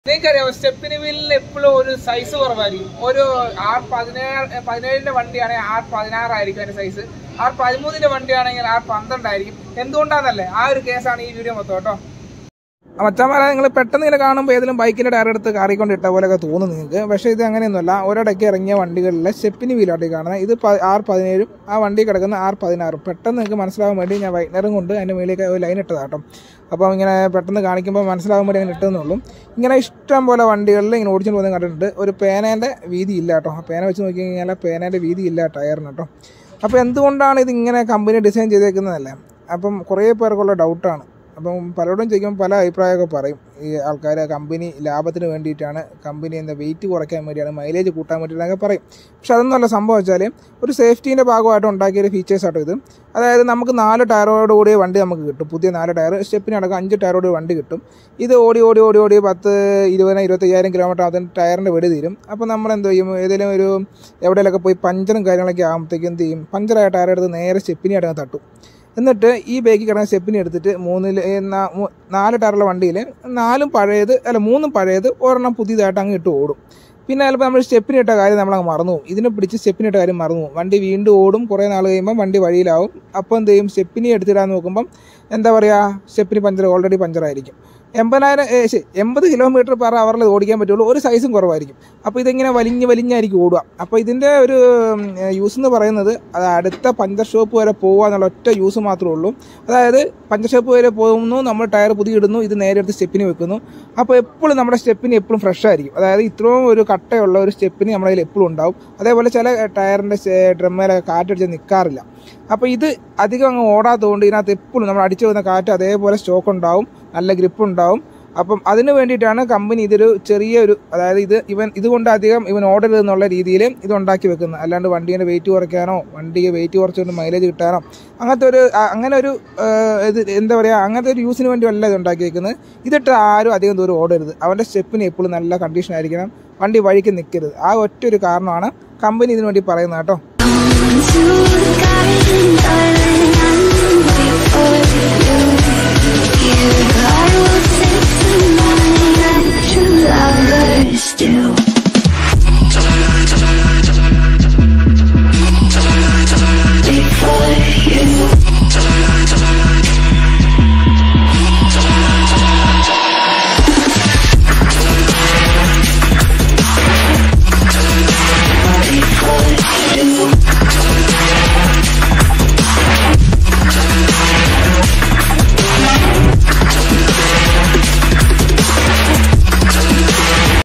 നിങ്ങൾക്കറിയാമോ സ്റ്റെപ്പിന് വീലിൽ എപ്പോഴും ഒരു സൈസ് കുറവായിരിക്കും ഒരു ആർ പതിനേഴ് പതിനേഴിന്റെ വണ്ടിയാണെങ്കിൽ ആർ പതിനാറായിരിക്കും അതിന്റെ സൈസ് ആർ പതിമൂന്നിന്റെ വണ്ടിയാണെങ്കിൽ ആർ പന്ത്രണ്ടായിരിക്കും എന്തുകൊണ്ടാന്നല്ലേ ആ ഒരു കേസാണ് ഈ വീഡിയോ മൊത്തം കേട്ടോ മച്ചന്മാരെ നിങ്ങൾ പെട്ടെന്ന് ഇങ്ങനെ കാണുമ്പോൾ ഏതെങ്കിലും ബൈക്കിന്റെ ടയർ എടുത്ത് കാറിക്കൊണ്ട് ഇട്ട പോലെയൊക്കെ തോന്നും നിങ്ങൾക്ക് പക്ഷേ ഇത് അങ്ങനെയൊന്നുമല്ല ഒരിടയ്ക്ക് ഇറങ്ങിയ വണ്ടികളിലെ സ്റ്റെപ്പിന് വീലോട്ട് കാണുന്നത് ഇത് പ- ആർ പതിനേഴും ആ വണ്ടി കിടക്കുന്ന ആർ പതിനാറും പെട്ടെന്ന് നിങ്ങൾക്ക് മനസ്സിലാവാൻ വേണ്ടി ഞാൻ വൈകുന്നേരം കൊണ്ട് അതിൻ്റെ മേലേക്ക് ഒരു ലൈൻ ഇട്ടതാട്ടോ അപ്പോൾ ഇങ്ങനെ പെട്ടെന്ന് കാണിക്കുമ്പോൾ മനസ്സിലാവാൻ വേണ്ടി അങ്ങനെ ഇട്ടതെന്നുള്ളൂ ഇങ്ങനെ ഇഷ്ടം പോലെ വണ്ടികളിൽ ഇങ്ങനെ ഓടിച്ചു പോകുന്നത് കണ്ടിട്ടുണ്ട് ഒരു പേനേൻ്റെ വീതി ഇല്ല കേട്ടോ ആ പേന വെച്ച് നോക്കി കഴിഞ്ഞാൽ പേനേൻ്റെ വീതി ഇല്ല ടയറിന് കേട്ടോ അപ്പോൾ എന്തുകൊണ്ടാണ് ഇത് ഇങ്ങനെ കമ്പനി ഡിസൈൻ ചെയ്തേക്കുന്നതല്ലേ അപ്പം കുറേ പേർക്കുള്ള ഡൗട്ടാണ് അപ്പം പലരോടും ചോദിക്കുമ്പോൾ പല അഭിപ്രായമൊക്കെ പറയും ഈ ആൾക്കാർ കമ്പനി ലാഭത്തിന് വേണ്ടിയിട്ടാണ് കമ്പനി എന്താ വെയിറ്റ് കുറയ്ക്കാൻ വേണ്ടിയാണ് മൈലേജ് കൂട്ടാൻ വേണ്ടിയിട്ടൊക്കെ പറയും പക്ഷെ അതൊന്നുമല്ല സംഭവം വെച്ചാൽ ഒരു സേഫ്റ്റീൻ്റെ ഭാഗമായിട്ട് ഉണ്ടാക്കിയ ഒരു ഫീച്ചേഴ്സ് ആട്ടോ ഇത് അതായത് നമുക്ക് നാല് ടയറോട് കൂടിയ വണ്ടി നമുക്ക് കിട്ടും പുതിയ നാല് ടയർ സ്റ്റെപ്പിനടക്കം അഞ്ച് ടയറോട് വണ്ടി കിട്ടും ഇത് ഓടി ഓടി ഓടി ഓടി പത്ത് ഇരുപതിനായിരം ഇരുപത്തയ്യായിരം കിലോമീറ്റർ അതിന് ടയറിൻ്റെ വെടി തീരും അപ്പോൾ നമ്മൾ എന്ത് ചെയ്യും ഏതെങ്കിലും ഒരു എവിടെയെങ്കിലൊക്കെ പോയി പഞ്ചറും കാര്യങ്ങളൊക്കെ ആകുമ്പോഴത്തേക്കും എന്ത് ചെയ്യും പഞ്ചറായ ടയർ എടുത്ത് നേരെ സ്റ്റെപ്പിനായിട്ട് തട്ടും എന്നിട്ട് ഈ ബേക്കിൽ കിടന്ന സ്റ്റെപ്പിനെ എടുത്തിട്ട് മൂന്നിൽ ഏ, നാ- മൂ- നാല് ടയറുള്ള വണ്ടിയിൽ നാലും പഴയത് അല്ല മൂന്നും പഴയത് ഒരെണ്ണം പുതിയതായിട്ട് അങ്ങ് ഇട്ട് ഓടും പിന്നെ ചിലപ്പോൾ നമ്മൾ സ്റ്റെപ്പിന് ഇട്ട കാര്യം നമ്മളങ്ങ് മറന്നു പോകും ഇതിനെ പിടിച്ച് സ്റ്റെപ്പിന് ഇട്ട കാര്യം മറന്നു പോകും വണ്ടി വീണ്ടും ഓടും കുറേ നാൾ കഴിയുമ്പോൾ വണ്ടി വഴിയിലാവും അപ്പോൾ എന്ത് ചെയ്യും സ്റ്റെപ്പിനി എടുത്തിടാൻ നോക്കുമ്പം എന്താ പറയുക സ്റ്റെപ്പിന് പഞ്ചർ ഓൾറെഡി പഞ്ചറായിരിക്കും എൺപതിനായിരം ഏ, ശരി എൺപത് കിലോമീറ്റർ പെർ അവറിൽ ഓടിക്കാൻ പറ്റുള്ളൂ ഒരു സൈസും കുറവായിരിക്കും അപ്പോൾ ഇതിങ്ങനെ വലിഞ്ഞ് വലിഞ്ഞായിരിക്കും ഓടുക അപ്പോൾ ഇതിൻ്റെ ഒരു യൂസ് എന്ന് പറയുന്നത് അത് അടുത്ത പഞ്ചർ ഷോപ്പ് വരെ പോകുക എന്നുള്ള ഒറ്റ യൂസ് മാത്രമേ ഉള്ളൂ അതായത് പഞ്ചർ ഷോപ്പ് വരെ പോകുന്നു നമ്മൾ ടയർ പുതിയ ഇടുന്നു ഇത് നേരെ എടുത്ത് സ്റ്റെപ്പിന് വെക്കുന്നു അപ്പോൾ എപ്പോഴും നമ്മുടെ സ്റ്റെപ്പിന് എപ്പോഴും ഫ്രഷ് ആയിരിക്കും അതായത് ഇത്രയും ഒരു കട്ടയുള്ള ഒരു സ്റ്റെപ്പിന് നമ്മുടെ കയ്യിൽ എപ്പോഴും ഉണ്ടാവും അതേപോലെ ചില ടയറിൻ്റെ ഡ്രമ്മേലൊക്കെ കാറ്റടിച്ച് നിൽക്കാറില്ല അപ്പോൾ ഇത് അധികം അങ്ങ് ഓടാത്തതുകൊണ്ട് ഇതിനകത്ത് എപ്പോഴും നമ്മൾ അടിച്ചു വരുന്ന കാറ്റ് അതേപോലെ സ്റ്റോക്ക് ഉണ്ടാവും നല്ല ഗ്രിപ്പ് ഉണ്ടാവും അപ്പം അതിന് വേണ്ടിയിട്ടാണ് കമ്പനി ഇതൊരു ചെറിയൊരു അതായത് ഇത് ഇവൻ ഇതുകൊണ്ട് അധികം ഇവൻ ഓടരുത് എന്നുള്ള രീതിയിൽ ഇത് ഉണ്ടാക്കി വെക്കുന്നത് അല്ലാണ്ട് വണ്ടീൻ്റെ വെയിറ്റ് കുറയ്ക്കാനോ വണ്ടിക്ക് വെയിറ്റ് കുറച്ചുകൊണ്ട് മൈലേജ് കിട്ടാനോ അങ്ങനത്തെ ഒരു ആ, അങ്ങനെ ഒരു ആ, ഇത് എന്താ പറയുക അങ്ങനത്തെ ഒരു യൂസിന് വേണ്ടിയല്ല ഇത് ഉണ്ടാക്കി വെക്കുന്നത് ഇതിട്ട് ആരും അധികം ദൂരം ഓടരുത് അവൻ്റെ സ്റ്റെപ്പിന് എപ്പോഴും നല്ല കണ്ടീഷൻ ആയിരിക്കണം വണ്ടി വഴിക്ക് നിൽക്കരുത് ആ ഒറ്റ ഒരു കാരണമാണ് കമ്പനി ഇതിനു വേണ്ടി പറയുന്നത് കേട്ടോ to the garden, darling, I'm waiting for you. You, I will take some money, I'm true lovers do.